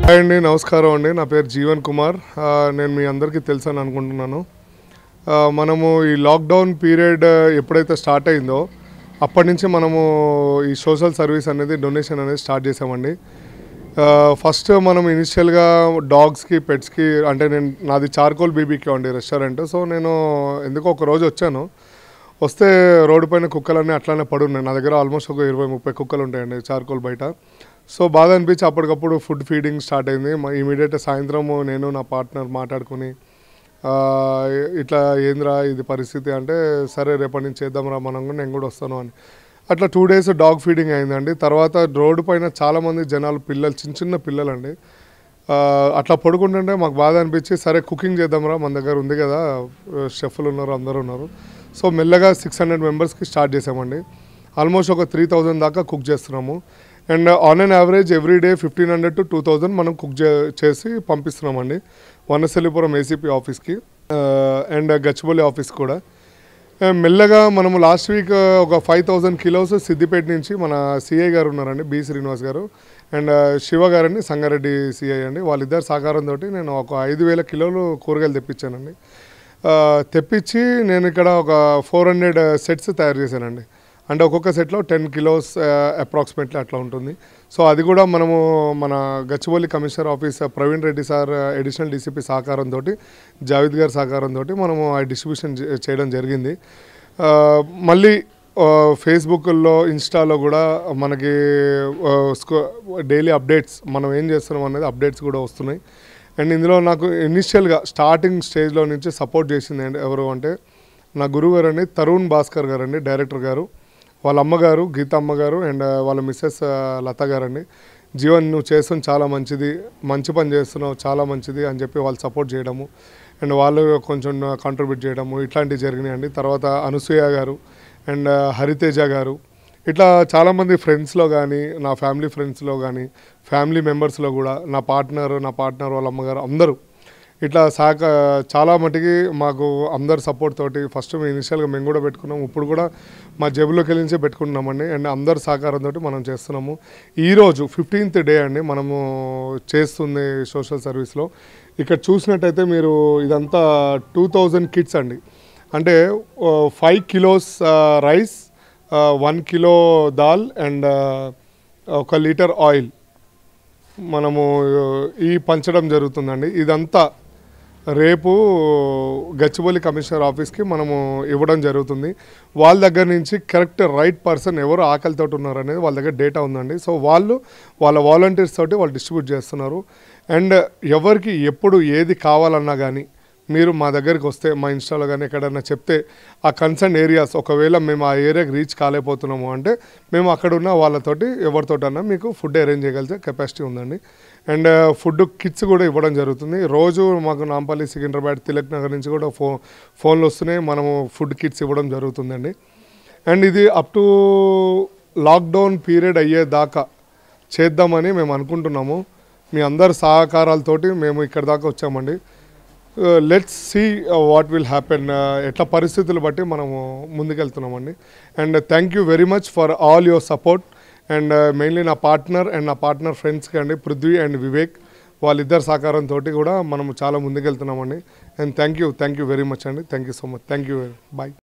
hi అండి నమస్కారం అండి నా పేరు జీవన్ కుమార్ ఆ, నేను మీ అందరికీ తెలుసు అని అనుకుంటున్నాను ఆ, మనము ఈ లాక్డౌన్ పీరియడ్ ఎప్పుడైతే స్టార్ట్ అయిందో అప్పటి నుంచి మనము ఈ సోషల్ సర్వీస్ అనేది డొనేషన్ అనేది స్టార్ట్ చేసామండి ఫస్ట్ మనం ఇనిషియల్గా డాగ్స్కి పెట్స్కి అంటే నేను నాది చార్కోల్ బీబీకి అండి రెస్టారెంట్ సో నేను ఎందుకో ఒక రోజు వచ్చాను వస్తే రోడ్డు పైన కుక్కలన్నీ అట్లానే పడున్నాయి నా దగ్గర ఆల్మోస్ట్ ఒక ఇరవై ముప్పై కుక్కలు ఉంటాయండి చార్కోల్ బయట సో బాధ అనిపించి అప్పటికప్పుడు ఫుడ్ ఫీడింగ్ స్టార్ట్ అయింది ఇమీడియట్ సాయంత్రం నేను నా పార్ట్నర్ మాట్లాడుకుని ఆ, ఇట్లా ఏంద్రా ఇది పరిస్థితి అంటే సరే రేపటి నుంచి చేద్దాంరా మనం కూడా నేను కూడా వస్తాను అని అట్లా టూ డేస్ డాగ్ ఫీడింగ్ అయిందండి తర్వాత రోడ్డు పైన చాలామంది జనాలు పిల్లలు చిన్న చిన్న పిల్లలండి ఆ, అట్లా పడుకుంటుంటే మాకు బాధ అనిపించి సరే కుకింగ్ చేద్దాంరా మన దగ్గర ఉంది కదా షెఫ్లు ఉన్నారు అందరూ ఉన్నారు సో మెల్లగా సిక్స్ హండ్రెడ్ మెంబర్స్కి స్టార్ట్ చేసామండి ఆల్మోస్ట్ ఒక త్రీ థౌజండ్ దాకా కుక్ చేస్తున్నాము and on and average every day fifteen hundred to two thousand మనం కుక్ చేసి పంపిస్తున్నామండి వనసలిపురం ఏసీపీ ఆఫీస్కి అండ్ గచ్చిబౌలి ఆఫీస్ కూడా ఆ, మెల్లగా మనము లాస్ట్ వీక్ ఒక ఫైవ్ థౌజండ్ కిలోస్ సిద్దిపేట నుంచి మన సిఐ గారు ఉన్నారండి బి శ్రీనివాస్ గారు అండ్ శివ గారండి సంగారెడ్డి సిఐ అండి వాళ్ళిద్దరు సహకారంతో నేను ఒక ఐదు వేల కిలోలు కూరగాయలు తెప్పించానండి ఆ, తెప్పించి నేను ఇక్కడ ఒక ఫోర్ హండ్రెడ్ సెట్స్ తయారు చేశానండి అంటే ఒక్కొక్క సెట్లో టెన్ కిలోస్ అప్రాక్సిమేట్లీ అట్లా ఉంటుంది సో అది కూడా మనము మన Gachibowli commissioner office Praveen Reddy sir additional DCP సహకారంతో జావేద్ గారి సహకారంతో మనము ఆ డిస్ట్రిబ్యూషన్ చే- చేయడం జరిగింది ఆ, మళ్ళీ ఆ, ఫేస్బుక్లో ఇన్స్టాలో కూడా మనకి డైలీ అప్డేట్స్ మనం ఏం చేస్తున్నాం అనేది అప్డేట్స్ కూడా వస్తున్నాయి అండ్ ఇందులో నాకు ఇనిషియల్గా స్టార్టింగ్ స్టేజ్లో నుంచి సపోర్ట్ చేసింది ఏంటి- ఎవరు అంటే నా గురువు గారు అండి తరుణ్ భాస్కర్ గారు అండి డైరెక్టర్ గారు వాళ్ళ అమ్మగారు గీత అమ్మగారు అండ్ వాళ్ళ మిస్సెస్ లత గారు అండి జీవన్ నువ్వు చేస్తున్న చాలా మంచిది మంచి పని చేస్తున్నావు చాలా మంచిది అని చెప్పి వాళ్ళు సపోర్ట్ చేయడము అండ్ వాళ్ళు కొంచెం కాంట్రిబ్యూట్ చేయడము ఇట్లాంటివి జరిగినాయండి తర్వాత అనసూయ గారు అండ్ హరితేజ గారు ఇట్లా చాలామంది ఫ్రెండ్స్లో కానీ నా ఫ్యామిలీ ఫ్రెండ్స్లో కానీ ఫ్యామిలీ మెంబర్స్లో కూడా నా పార్ట్నర్ నా పార్ట్నర్ వాళ్ళ అమ్మగారు అందరూ ఇట్లా సాక చాలా మటుకి మాకు అందరు సపోర్ట్ తోటి ఫస్ట్ మేము ఇనిషియల్గా మేము కూడా పెట్టుకున్నాము ఇప్పుడు కూడా మా జేబులోకి వెళ్ళించే పెట్టుకుంటున్నామండి అండ్ అందరు సహకారంతో మనం చేస్తున్నాము ఈరోజు ఫిఫ్టీన్త్ డే అండి మనము చేస్తుంది సోషల్ సర్వీస్లో ఇక్కడ చూసినట్టయితే మీరు ఇదంతా టూ థౌజండ్ కిట్స్ అండి అంటే five kilos rice one kilo dal and ఒక లీటర్ ఆయిల్ మనము ఈ పంచడం జరుగుతుందండి ఇదంతా రేపు గచ్చిబౌలి కమిషనర్ ఆఫీస్కి మనము ఇవ్వడం జరుగుతుంది వాళ్ళ దగ్గర నుంచి కరెక్ట్ రైట్ పర్సన్ ఎవరు ఆకలితో ఉన్నారు అనేది వాళ్ళ దగ్గర డేటా ఉందండి సో వాళ్ళు వాళ్ళ వాలంటీర్స్ తోటి వాళ్ళు డిస్ట్రిబ్యూట్ చేస్తున్నారు అండ్ ఎవరికి ఎప్పుడు ఏది కావాలన్నా కానీ మీరు మా దగ్గరికి వస్తే మా ఇన్స్టాలో కానీ ఎక్కడైనా చెప్తే ఆ కన్సర్న్ ఏరియాస్ ఒకవేళ మేము ఆ ఏరియాకి రీచ్ కాలేకపోతున్నాము అంటే మేము అక్కడ ఉన్న వాళ్ళతోటి ఎవరితోటన్నా మీకు ఫుడ్ అరేంజ్ చేయగలిగే కెపాసిటీ ఉందండి అండ్ ఫుడ్ కిట్స్ కూడా ఇవ్వడం జరుగుతుంది రోజు మాకు నాంపల్లి సికింద్రాబాద్ తిలక్ నగర్ నుంచి కూడా ఫో ఫోన్లు వస్తున్నాయి మనము ఫుడ్ కిట్స్ ఇవ్వడం జరుగుతుందండి అండ్ ఇది అప్ టు లాక్డౌన్ పీరియడ్ అయ్యేదాకా చేద్దామని మేము అనుకుంటున్నాము మీ అందరి సహకారాలతోటి మేము ఇక్కడ దాకా వచ్చామండి let's see what will happen ఎట్లా పరిస్థితులు బట్టి మనము ముందుకెళ్తున్నామండి and thank you very much for all your support and mainly నా పార్ట్నర్ అండ్ నా పార్ట్నర్ ఫ్రెండ్స్కి అండి పృథ్వీ అండ్ వివేక్ వాళ్ళిద్దరు సహకారంతో కూడా మనం చాలా ముందుకెళ్తున్నామండి and thank you thank you very much అండి thank you so much thank you bye